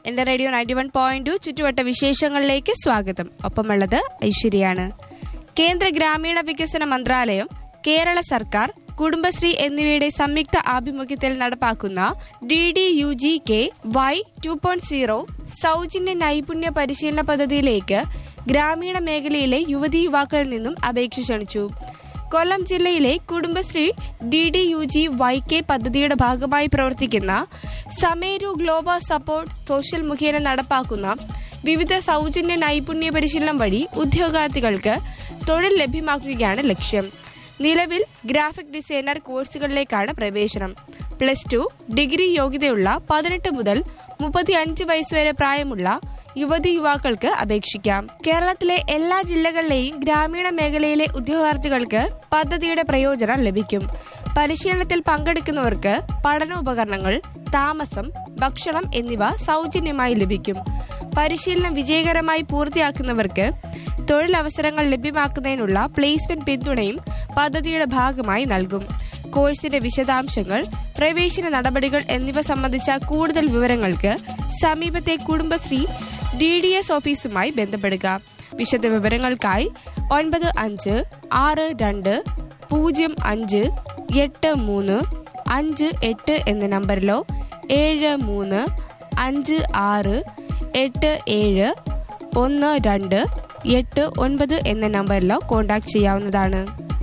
എന്റെ radio ninety one point two ചുറ്റുവട്ട വിശേഷങ്ങളിലേക്ക് സ്വാഗതം ഒപ്പമുള്ളത് ഐശ്വര്യാണ് കേന്ദ്ര ഗ്രാമീണ വികസന മന്ത്രാലയം കേരള സർക്കാർ കുടുംബശ്രീ എന്നിവയുടെ സംയുക്ത ആഭിമുഖ്യത്തിൽ നടപ്പാക്കുന്ന D D U G K Y two point zero സൗജന്യ നൈപുണ്യ പരിശീലന പദ്ധതിയിലേക്ക് ഗ്രാമീണ മേഖലയിലെ യുവതി യുവാക്കളിൽ നിന്നും അപേക്ഷ ക്ഷണിച്ചു കൊല്ലം ജില്ലയിലെ Kudumbashree D D U G Y K പദ്ധതിയുടെ ഭാഗമായി പ്രവർത്തിക്കുന്ന സമേരു ഗ്ലോബൽ സപ്പോർട്ട് സോഷ്യൽ മുഖേന നടപ്പാക്കുന്ന വിവിധ സൗജന്യ നൈപുണ്യ പരിശീലനം വഴി ഉദ്യോഗാർത്ഥികൾക്ക് തൊഴിൽ ലഭ്യമാക്കുകയാണ് ലക്ഷ്യം നിലവിൽ ഗ്രാഫിക് ഡിസൈനർ കോഴ്സുകളിലേക്കാണ് പ്രവേശനം പ്ലസ് ടു ഡിഗ്രി യോഗ്യതയുള്ള പതിനെട്ട് മുതൽ മുപ്പത്തി അഞ്ച് വയസ്സുവരെ പ്രായമുള്ള യുവതി യുവാക്കൾക്ക് അപേക്ഷിക്കാം കേരളത്തിലെ എല്ലാ ജില്ലകളിലെയും ഗ്രാമീണ മേഖലയിലെ ഉദ്യോഗാർത്ഥികൾക്ക് പദ്ധതിയുടെ പ്രയോജനം ലഭിക്കും പരിശീലനത്തിൽ പങ്കെടുക്കുന്നവർക്ക് പഠനോപകരണങ്ങൾ താമസം ഭക്ഷണം എന്നിവ സൗജന്യമായി ലഭിക്കും പരിശീലനം വിജയകരമായി പൂർത്തിയാക്കുന്നവർക്ക് തൊഴിലവസരങ്ങൾ ലഭ്യമാക്കുന്നതിനുള്ള പ്ലേസ്മെന്റ് പിന്തുണയും പദ്ധതിയുടെ ഭാഗമായി നൽകും കോഴ്സിന്റെ വിശദാംശങ്ങൾ പ്രവേശന നടപടികൾ എന്നിവ സംബന്ധിച്ച കൂടുതൽ വിവരങ്ങൾക്ക് സമീപത്തെ കുടുംബശ്രീ ഡി ഡി എസ് ഓഫീസുമായി ബന്ധപ്പെടുക വിശദ വിവരങ്ങൾക്കായി ഒൻപത് അഞ്ച് ആറ് രണ്ട് പൂജ്യം അഞ്ച് എട്ട് മൂന്ന് അഞ്ച് എട്ട് എന്ന നമ്പറിലോ ഏഴ് മൂന്ന് അഞ്ച് ആറ് എട്ട് ഏഴ് ഒന്ന് രണ്ട് എട്ട് ഒൻപത് എന്ന നമ്പറിലോ കോൺടാക്ട് ചെയ്യാവുന്നതാണ്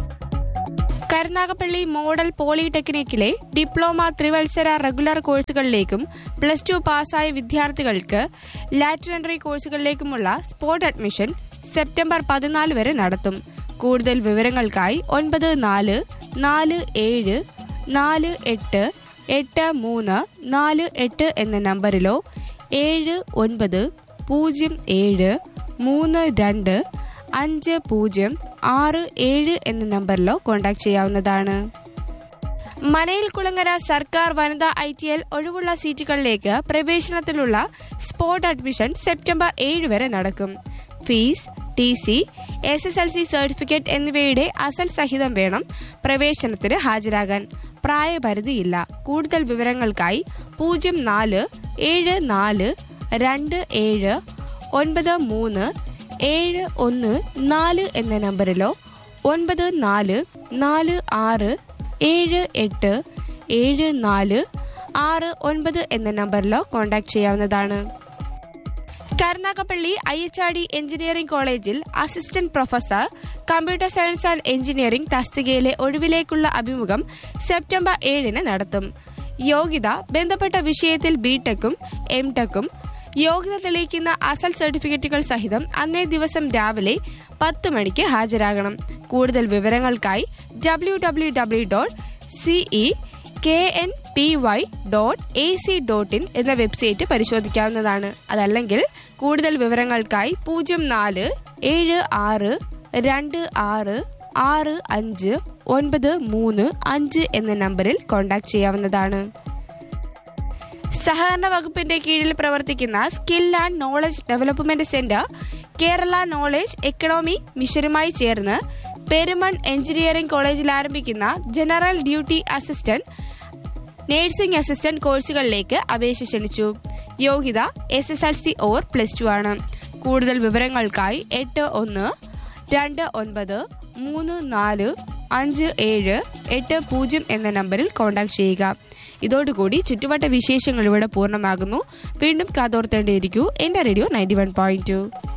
കരുനാഗപ്പള്ളി മോഡൽ പോളിടെക്നിക്കിലെ ഡിപ്ലോമ ത്രിവത്സര റെഗുലർ കോഴ്സുകളിലേക്കും പ്ലസ് ടു പാസ്സായ വിദ്യാർത്ഥികൾക്ക് ലാറ്റററി കോഴ്സുകളിലേക്കുമുള്ള സ്പോട്ട് അഡ്മിഷൻ സെപ്റ്റംബർ പതിനാല് വരെ നടത്തും കൂടുതൽ വിവരങ്ങൾക്കായി ഒൻപത് നാല് നാല് ഏഴ് നാല് എട്ട് എട്ട് മൂന്ന് നാല് എട്ട് എന്ന നമ്പറിലോ ഏഴ് ഒൻപത് പൂജ്യം ഏഴ് മൂന്ന് രണ്ട് അഞ്ച് പൂജ്യം ആറ് ഏഴ് എന്ന നമ്പറിലോ കോൺടാക്ട് ചെയ്യാവുന്നതാണ് മനയിൽ കുളങ്ങര സർക്കാർ വനിതാ ഐ ടി എൽ ഒഴിവുള്ള സീറ്റുകളിലേക്ക് പ്രവേശനത്തിലുള്ള സ്പോട്ട് അഡ്മിഷൻ സെപ്റ്റംബർ ഏഴ് വരെ നടക്കും fees T C S S L C certificate എന്നിവയുടെ അസൽ സഹിതം വേണം പ്രവേശനത്തിന് ഹാജരാകാൻ പ്രായപരിധിയില്ല കൂടുതൽ വിവരങ്ങൾക്കായി പൂജ്യം നാല് ഏഴ് നാല് രണ്ട് ഏഴ് ഒൻപത് മൂന്ന് ഏഴ് ഒന്ന് നാല് എന്ന നമ്പറിലോ ഒൻപത് നാല് നാല് ആറ് ഏഴ് എട്ട് ഏഴ് നാല് ആറ് ഒൻപത് എന്ന നമ്പറിലോ കോൺടാക്ട് ചെയ്യാവുന്നതാണ് കരുനാഗപ്പള്ളി അയ്യച്ചാടി എഞ്ചിനീയറിംഗ് കോളേജിൽ assistant professor computer science and engineering തസ്തികയിലെ ഒഴിവിലേക്കുള്ള അഭിമുഖം സെപ്റ്റംബർ ഏഴിന് നടത്തും യോഗ്യത ബന്ധപ്പെട്ട വിഷയത്തിൽ ബിടെക്കും എം ടെക്കും യോഗ്യത തെളിയിക്കുന്ന അസൽ സർട്ടിഫിക്കറ്റുകൾ സഹിതം അന്നേ ദിവസം രാവിലെ പത്ത് മണിക്ക് ഹാജരാകണം കൂടുതൽ വിവരങ്ങൾക്കായി W W W dot CE K N P Y dot A C dot in എന്ന വെബ്സൈറ്റ് പരിശോധിക്കാവുന്നതാണ് അതല്ലെങ്കിൽ കൂടുതൽ വിവരങ്ങൾക്കായി പൂജ്യം നാല് ഏഴ് ആറ് രണ്ട് ആറ് ആറ് അഞ്ച് ഒൻപത് മൂന്ന് അഞ്ച് എന്ന നമ്പറിൽ കോൺടാക്ട് ചെയ്യാവുന്നതാണ് സഹകരണ വകുപ്പിന്റെ കീഴിൽ പ്രവർത്തിക്കുന്ന skill and knowledge development centre Kerala knowledge economy മിഷനുമായി ചേർന്ന് പെരുമൺ എഞ്ചിനീയറിംഗ് കോളേജിൽ ആരംഭിക്കുന്ന general duty assistant nursing assistant കോഴ്സുകളിലേക്ക് അപേക്ഷ ക്ഷണിച്ചു യോഗ്യത S S L C or plus two ആണ് കൂടുതൽ വിവരങ്ങൾക്കായി എട്ട് ഒന്ന് രണ്ട് ഒൻപത് മൂന്ന് നാല് അഞ്ച് ഏഴ് എട്ട് പൂജ്യം എന്ന നമ്പറിൽ കോൺടാക്ട് ചെയ്യുക ഇതോടുകൂടി ചുറ്റുവട്ട വിശേഷങ്ങൾ ഇവിടെ പൂർണ്ണമാകുന്നു വീണ്ടും കാതോർത്തേണ്ടിയിരിക്കൂ എന്റെ radio ninety one point to